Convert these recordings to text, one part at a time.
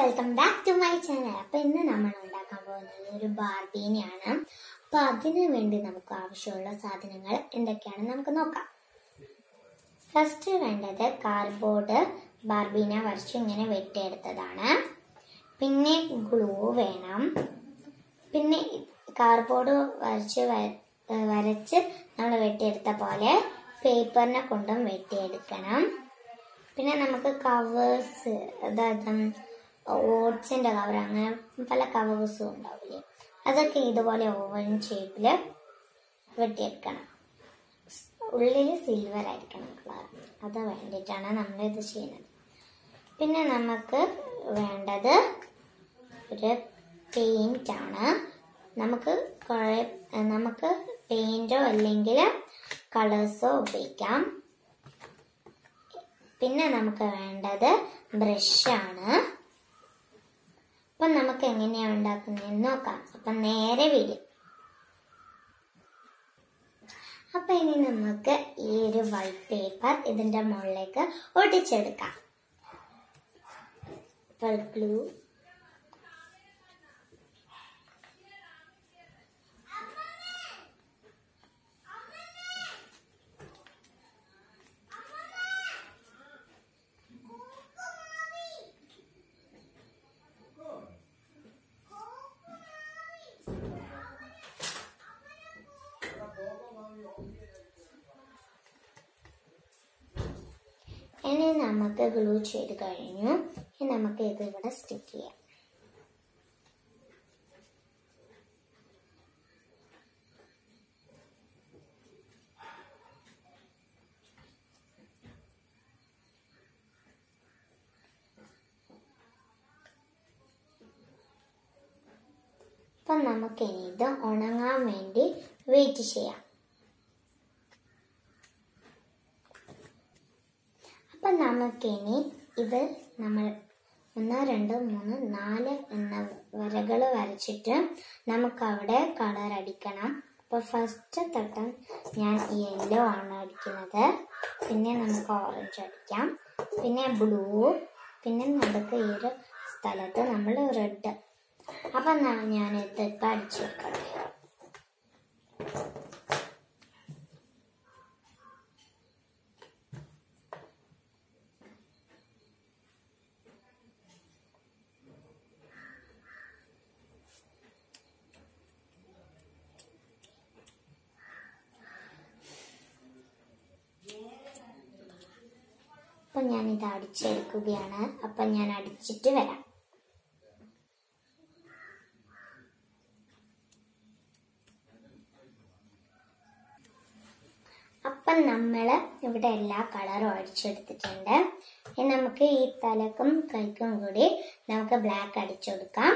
welcome back to my channel അപ്പൊ ഇന്ന് നമ്മൾ ഉണ്ടാക്കാൻ പോകുന്നത് ഒരു ബാർബീനെയാണ് അപ്പൊ അതിനു വേണ്ടി നമുക്ക് ആവശ്യമുള്ള സാധനങ്ങൾ എന്തൊക്കെയാണെന്ന് നമുക്ക് നോക്കാം ഫസ്റ്റ് വേണ്ടത് കാർഡ്ബോർഡ് ബാർബീന വരച്ച് ഇങ്ങനെ വെട്ടിയെടുത്തതാണ് പിന്നെ ഗ്ലൂ വേണം പിന്നെ കാർഡ്ബോർഡ് വരച്ച് വ- വരച്ച് നമ്മൾ വെട്ടിയെടുത്ത പോലെ പേപ്പറിനെ കൊണ്ടും വെട്ടിയെടുക്കണം പിന്നെ നമുക്ക് കവേഴ്സ് അതായത് ഓട്സിന്റെ കവർ അങ്ങനെ പല കവേഴ്സും ഉണ്ടാവില്ലേ അതൊക്കെ ഇതുപോലെ ഓവൻ ഷേപ്പിൽ വെട്ടിയെടുക്കണം ഉള്ളിൽ സിൽവർ ആയിരിക്കണം കളർ അത് വേണ്ടിയിട്ടാണ് നമ്മൾ ഇത് ചെയ്യുന്നത് പിന്നെ നമുക്ക് വേണ്ടത് ഒരു പെയിന്റ് ആണ് നമുക്ക് കുറെ നമുക്ക് പെയിന്റോ അല്ലെങ്കിൽ കളേഴ്സോ ഉപയോഗിക്കാം പിന്നെ നമുക്ക് വേണ്ടത് ബ്രഷാണ് അപ്പം നമുക്ക് എങ്ങനെയാണ് ഉണ്ടാക്കുന്നതെന്ന് നോക്കാം അപ്പം നേരെ വീഡിയോ അപ്പൊ ഇനി നമുക്ക് ഈ ഒരു വൈറ്റ് പേപ്പർ ഇതിന്റെ മുകളിലേക്ക് ഒട്ടിച്ചെടുക്കാം ഗ്ലൂ ഇനി നമുക്ക് ഗ്ലൂ ചെയ്ത് കഴിഞ്ഞു ഇനി നമുക്ക് ഇത് ഇവിടെ സ്റ്റിക്ക് ചെയ്യാം അപ്പം നമുക്ക് ഇനി ഇത് ഉണങ്ങാൻ വേണ്ടി വെയിറ്റ് ചെയ്യാം അപ്പം നമുക്കിനി ഇത് നമ്മൾ ഒന്ന് രണ്ട് മൂന്ന് നാല് എന്ന വരകൾ വരച്ചിട്ട് നമുക്ക് അവിടെ കളർ അടിക്കണം അപ്പോൾ ഫസ്റ്റ് തട്ടം ഞാൻ യെല്ലോ ആണ് അടിക്കുന്നത് പിന്നെ നമുക്ക് ഓറഞ്ച് അടിക്കാം പിന്നെ ബ്ലൂ പിന്നെ നടുക്ക് ഈ ഒരു സ്ഥലത്ത് നമ്മൾ റെഡ് അപ്പം ഞാൻ ഇതൊക്കെ അടിച്ചു വെക്കട്ടെ അപ്പം ഞാനിത് അടിച്ചെടുക്കുകയാണ് അപ്പം ഞാൻ അടിച്ചിട്ട് വരാം അപ്പം നമ്മൾ ഇവിടെ എല്ലാ കളറും അടിച്ചെടുത്തിട്ടുണ്ട് ഇനി നമുക്ക് ഈ തലക്കും കൈക്കും കൂടി നമുക്ക് ബ്ലാക്ക് അടിച്ചു കൊടുക്കാം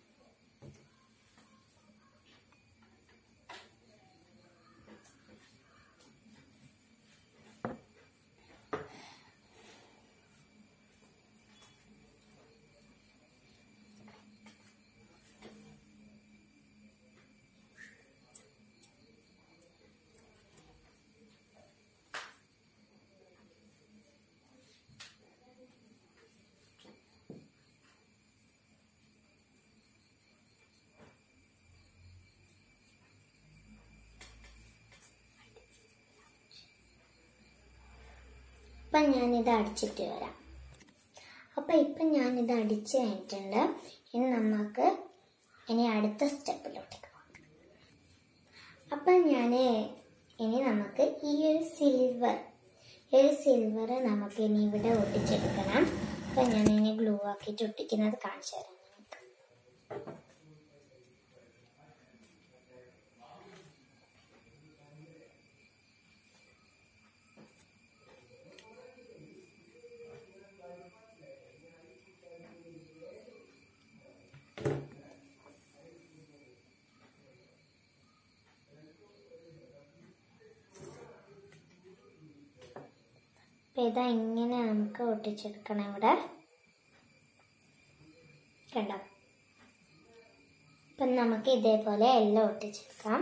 അപ്പം ഞാനിത് അടിച്ചിട്ട് വരാം അപ്പം ഇപ്പം ഞാനിത് അടിച്ച് കഴിഞ്ഞിട്ടുണ്ട് ഇനി നമുക്ക് ഇനി അടുത്ത സ്റ്റെപ്പിലോട്ടേക്ക് പോകാം അപ്പം ഞാൻ ഇനി നമുക്ക് ഈ ഒരു സിൽവർ ഈ ഒരു സിൽവർ നമുക്ക് ഇനി ഇവിടെ ഒട്ടിച്ചെടുക്കണം അപ്പം ഞാൻ ഇനി ഗ്ലൂ ആക്കിയിട്ട് ഒട്ടിക്കുന്നത് കാണിച്ചു തരാം നിങ്ങൾക്ക് അപ്പം ഇതാ ഇങ്ങനെ നമുക്ക് ഒട്ടിച്ചെടുക്കണം ഇവിടെ കണ്ടോ അപ്പം നമുക്ക് ഇതേപോലെ എല്ലാം ഒട്ടിച്ചെടുക്കാം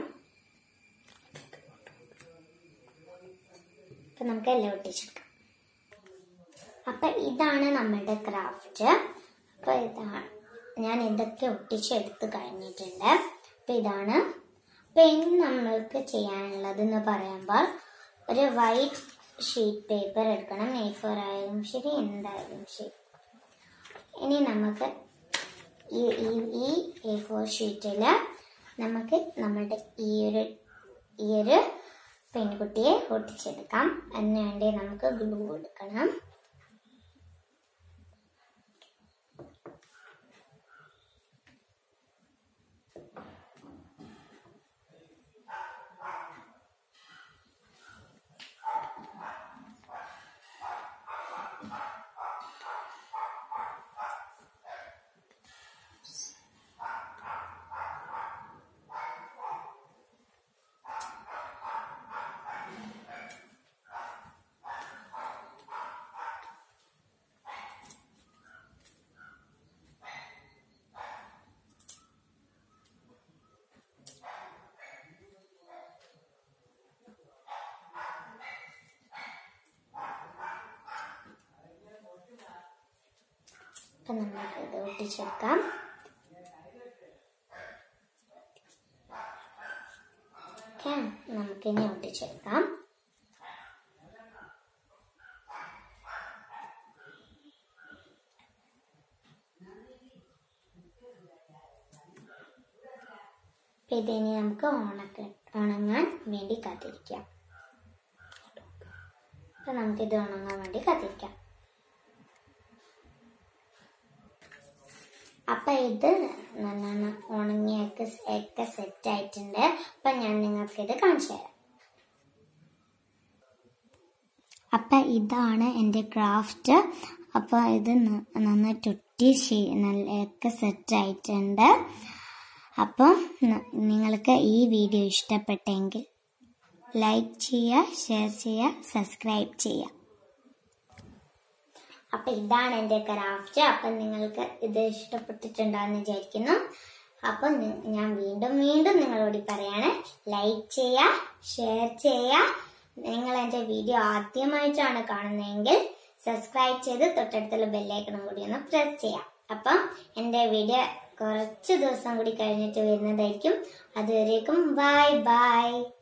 അപ്പം നമുക്ക് എല്ലാം ഒട്ടിച്ചെടുക്കാം അപ്പം ഇതാണ് നമ്മളുടെ ക്രാഫ്റ്റ് അപ്പോൾ ഇതാണ് ഞാൻ ഇതൊക്കെ ഒട്ടിച്ചെടുത്ത് കഴിഞ്ഞിട്ടുണ്ട് അപ്പോൾ ഇതാണ് അപ്പോൾ ഇനി നമ്മൾക്ക് ചെയ്യാനുള്ളതെന്ന് പറയുമ്പോൾ ഒരു വൈറ്റ് ഷീറ്റ് പേപ്പർ എടുക്കണം എ ഫോർ ആയാലും ശരി എന്തായാലും ശരി ഇനി നമുക്ക് ഈ ഈ- ഈ എ ഫോർ ഷീറ്റിൽ നമുക്ക് നമ്മളുടെ ഈ ഒരു ഈ ഒരു പെൺകുട്ടിയെ ഒട്ടിച്ചെടുക്കാം അതിനുവേണ്ടി നമുക്ക് ഗ്ലൂ കൊടുക്കണം അപ്പം നമുക്ക് ഇത് ഒട്ടിച്ചെടുക്കാം ഓക്കെ നമുക്കിനി ഒട്ടിച്ചെടുക്കാം അപ്പം ഇതിനി നമുക്ക് ഉണക്ക ഉണങ്ങാൻ വേണ്ടി കാത്തിരിക്കാം അപ്പം നമുക്കിത് ഉണങ്ങാൻ വേണ്ടി കാത്തിരിക്കാം അപ്പൊ ഇത് നല്ലോണം ഉണങ്ങിയൊക്കെ ഒക്കെ സെറ്റ് ആയിട്ടുണ്ട് അപ്പൊ ഞാൻ നിങ്ങൾക്ക് ഇത് കാണിച്ചു തരാം അപ്പൊ ഇതാണ് എൻ്റെ ക്രാഫ്റ്റ് അപ്പൊ ഇത് ന- നന്നായിട്ട് ഒട്ടി ശീ- നല്ല ഒക്കെ സെറ്റ് ആയിട്ടുണ്ട് അപ്പം ന- നിങ്ങൾക്ക് ഈ വീഡിയോ ഇഷ്ടപ്പെട്ടെങ്കിൽ ലൈക്ക് ചെയ്യുക ഷെയർ ചെയ്യുക സബ്സ്ക്രൈബ് ചെയ്യുക അപ്പൊ ഇതാണ് എന്റെ ക്രാഫ്റ്റ് അപ്പൊ നിങ്ങൾക്ക് ഇത് ഇഷ്ടപ്പെട്ടിട്ടുണ്ടാന്ന് വിചാരിക്കുന്നു അപ്പൊ നി- ഞാൻ വീണ്ടും വീണ്ടും നിങ്ങളോട് പറയാണ് ലൈക്ക് ചെയ്യുക ഷെയർ ചെയ്യുക നിങ്ങൾ എന്റെ വീഡിയോ ആദ്യമായിട്ടാണ് കാണുന്നതെങ്കിൽ സബ്സ്ക്രൈബ് ചെയ്ത് തൊട്ടടുത്തുള്ള ബെല്ലൈക്കണം കൂടി ഒന്ന് പ്രസ് ചെയ്യാം അപ്പം എന്റെ വീഡിയോ കുറച്ച് ദിവസം കൂടി കഴിഞ്ഞിട്ട് വരുന്നതായിരിക്കും അതുവരേക്കും ബൈ ബൈ